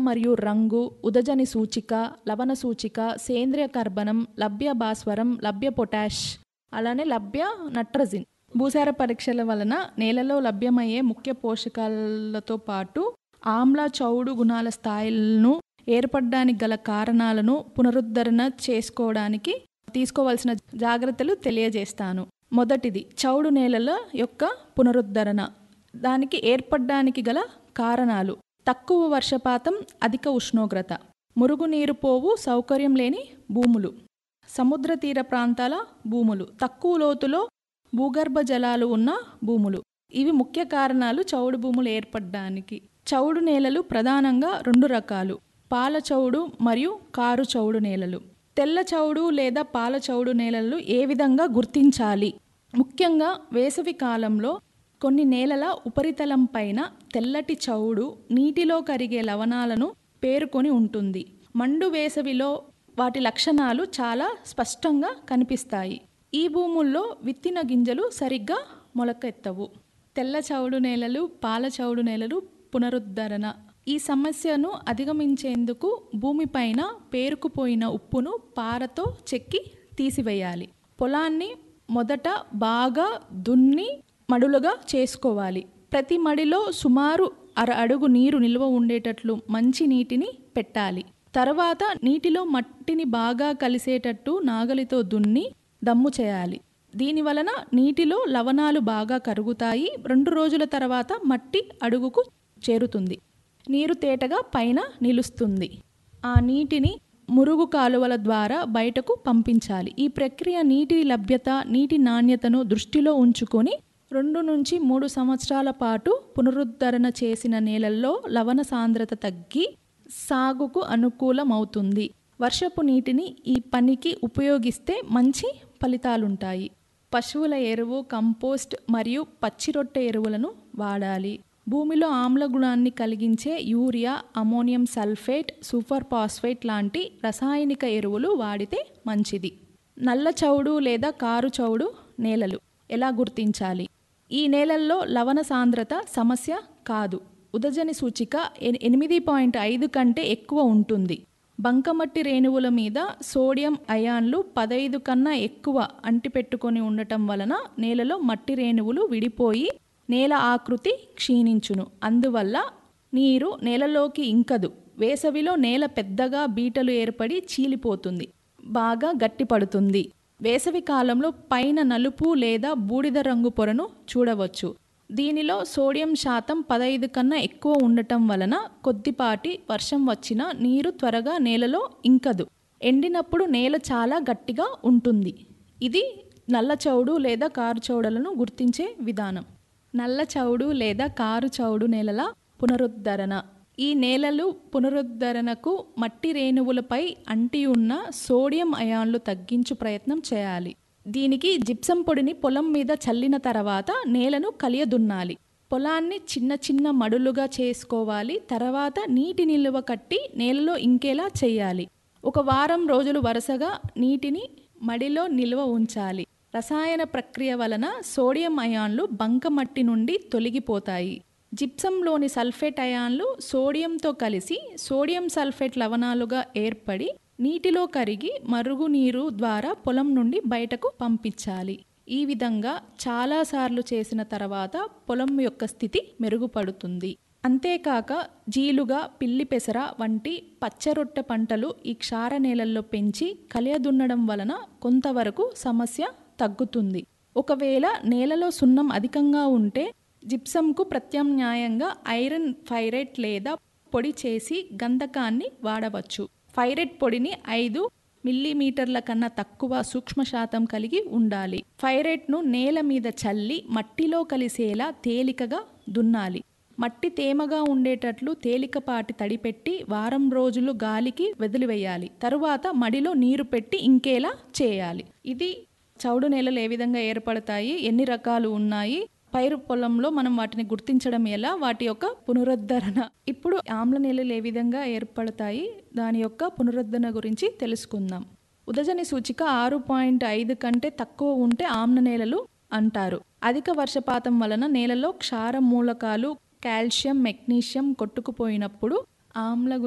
మరియు రంగు ఉదజని సూచిక లవణ సూచిక సేంద్రియ కర్బనం లభ్య భాస్వరం లభ్య పొటాష్ అలానే లభ్య నట్రజిన్ భూసార పరీక్షల వలన నేలలో లభ్యమయ్యే ముఖ్య పోషకాలతో పాటు ఆమ్ల చౌడు గుణాల స్థాయిలను ఏర్పడడానికి గల కారణాలను పునరుద్ధరణ చేసుకోవడానికి తీసుకోవాల్సిన జాగ్రత్తలు తెలియజేస్తాను మొదటిది చౌడు నేలల యొక్క పునరుద్ధరణ దానికి ఏర్పడడానికి గల కారణాలు తక్కువ వర్షపాతం అధిక ఉష్ణోగ్రత మురుగునీరు పోవు సౌకర్యం లేని భూములు సముద్ర తీర ప్రాంతాల భూములు తక్కువ లోతులో భూగర్భ జలాలు ఉన్న భూములు ఇవి ముఖ్య కారణాలు చౌడు భూములు ఏర్పడడానికి చౌడు నేలలు ప్రధానంగా రెండు రకాలు పాల చౌడు మరియు కారు చౌడు నేలలు తెల్ల చౌడు లేదా పాల చౌడు నేలలు ఏ విధంగా గుర్తించాలి ముఖ్యంగా వేసవి కాలంలో కొన్ని నేలల ఉపరితలం పైన తెల్లటి చౌడు నీటిలో కరిగే లవణాలను పేరుకొని ఉంటుంది మండు వేసవిలో వాటి లక్షణాలు చాలా స్పష్టంగా కనిపిస్తాయి ఈ భూముల్లో విత్తిన గింజలు సరిగ్గా మొలకెత్తవు తెల్ల చౌడు నేలలు పాల చౌడు నేలలు పునరుద్ధరణ ఈ సమస్యను అధిగమించేందుకు భూమిపైన పేరుకుపోయిన ఉప్పును పారతో చెక్కి తీసివేయాలి పొలాన్ని మొదట బాగా దున్ని మడులుగా చేసుకోవాలి ప్రతి మడిలో సుమారు అర అడుగు నీరు నిల్వ ఉండేటట్లు మంచి నీటిని పెట్టాలి తర్వాత నీటిలో మట్టిని బాగా కలిసేటట్టు నాగలితో దున్ని దమ్ము చేయాలి దీని వలన నీటిలో లవణాలు బాగా కరుగుతాయి రెండు రోజుల తర్వాత మట్టి అడుగుకు చేరుతుంది నీరు తేటగా పైన నిలుస్తుంది ఆ నీటిని మురుగు కాలువల ద్వారా బయటకు పంపించాలి ఈ ప్రక్రియ నీటి లభ్యత నీటి నాణ్యతను దృష్టిలో ఉంచుకొని రెండు నుంచి మూడు సంవత్సరాల పాటు పునరుద్ధరణ చేసిన నేలల్లో లవణ సాంద్రత తగ్గి సాగుకు అనుకూలమవుతుంది వర్షపు నీటిని ఈ పనికి ఉపయోగిస్తే మంచి ఫలితాలుంటాయి పశువుల ఎరువు కంపోస్ట్ మరియు పచ్చిరొట్టె ఎరువులను వాడాలి భూమిలో ఆమ్ల గుణాన్ని కలిగించే urea ammonium sulphate super phosphate లాంటి రసాయనిక ఎరువులు వాడితే మంచిది నల్ల చౌడు లేదా కారు చౌడు నేలలు ఎలా గుర్తించాలి ఈ నేలల్లో లవణ సాంద్రత సమస్య కాదు ఉదజని సూచిక ఎ- ఎనిమిది పాయింట్ ఐదు కంటే ఎక్కువ ఉంటుంది బంకమట్టి రేణువుల మీద సోడియం అయాన్లు పదైదు కన్నా ఎక్కువ అంటిపెట్టుకొని ఉండటం వలన నేలలో మట్టి రేణువులు విడిపోయి నేల ఆకృతి క్షీణించును అందువల్ల నీరు నేలలోకి ఇంకదు వేసవిలో నేల పెద్దగా బీటలు ఏర్పడి చీలిపోతుంది బాగా గట్టిపడుతుంది వేసవి కాలంలో పైన నలుపు లేదా బూడిద రంగు పొరను చూడవచ్చు దీనిలో సోడియం శాతం పదైదు కన్నా ఎక్కువ ఉండటం వలన కొద్దిపాటి వర్షం వచ్చినా నీరు త్వరగా నేలలో ఇంకదు ఎండినప్పుడు నేల చాలా గట్టిగా ఉంటుంది ఇది నల్ల చౌడు లేదా కారు చౌడలను గుర్తించే విధానం నల్ల చౌడు లేదా కారు చౌడు నేలల పునరుద్ధరణ ఈ నేలలు పునరుద్ధరణకు మట్టి రేణువులపై అంటి ఉన్న సోడియం అయాన్లు తగ్గించు ప్రయత్నం చేయాలి దీనికి జిప్సం పొడిని పొలం మీద చల్లిన తర్వాత నేలను కలియదున్నాలి పొలాన్ని చిన్న చిన్న మడులుగా చేసుకోవాలి తర్వాత నీటి నిల్వ కట్టి నేలలో ఇంకేలా చేయాలి ఒక వారం రోజులు వరుసగా నీటిని మడిలో నిల్వ ఉంచాలి రసాయన ప్రక్రియ వలన సోడియం అయాన్లు బంకమట్టి నుండి తొలగిపోతాయి జిప్సంలోని సల్ఫేట్ అయాన్లు సోడియంతో కలిసి సోడియం సల్ఫేట్ లవణాలుగా ఏర్పడి నీటిలో కరిగి మరుగునీరు ద్వారా పొలం నుండి బయటకు పంపించాలి ఈ విధంగా చాలాసార్లు చేసిన తర్వాత పొలం యొక్క స్థితి మెరుగుపడుతుంది అంతేకాక జీలుగా పిల్లి పెసర వంటి పచ్చరొట్టె పంటలు ఈ క్షార నేలల్లో పెంచి కలియదున్నడం వలన కొంతవరకు సమస్య తగ్గుతుంది ఒకవేళ నేలలో సున్నం అధికంగా ఉంటే జిప్సంకు ప్రత్యామ్నాయంగా ఐరన్ ఫైరేట్ లేదా పొడి చేసి గంధకాన్ని వాడవచ్చు ఫైరేట్ పొడిని ఐదు మిల్లీమీటర్ల కన్నా తక్కువ సూక్ష్మ శాతం కలిగి ఉండాలి ఫైరేట్ను నేల మీద చల్లి మట్టిలో కలిసేలా తేలికగా దున్నాలి మట్టి తేమగా ఉండేటట్లు తేలికపాటి తడి పెట్టి వారం రోజులు గాలికి వదిలివేయాలి తరువాత మడిలో నీరు పెట్టి ఇంకేలా చేయాలి ఇది చౌడు నేలలు ఏ విధంగా ఏర్పడతాయి ఎన్ని రకాలు ఉన్నాయి పైరు పొలంలో మనం వాటిని గుర్తించడం ఎలా వాటి యొక్క పునరుద్ధరణ ఇప్పుడు ఆమ్ల నేలలు ఏ విధంగా ఏర్పడతాయి దాని యొక్క పునరుద్ధరణ గురించి తెలుసుకుందాం ఉదజని సూచిక ఆరు పాయింట్ ఐదు కంటే తక్కువ ఉంటే ఆమ్ల నేలలు అంటారు అధిక వర్షపాతం వలన నేలలో క్షార మూలకాలు కాల్షియం మెగ్నీషియం కొట్టుకుపోయినప్పుడు ఆమ్ల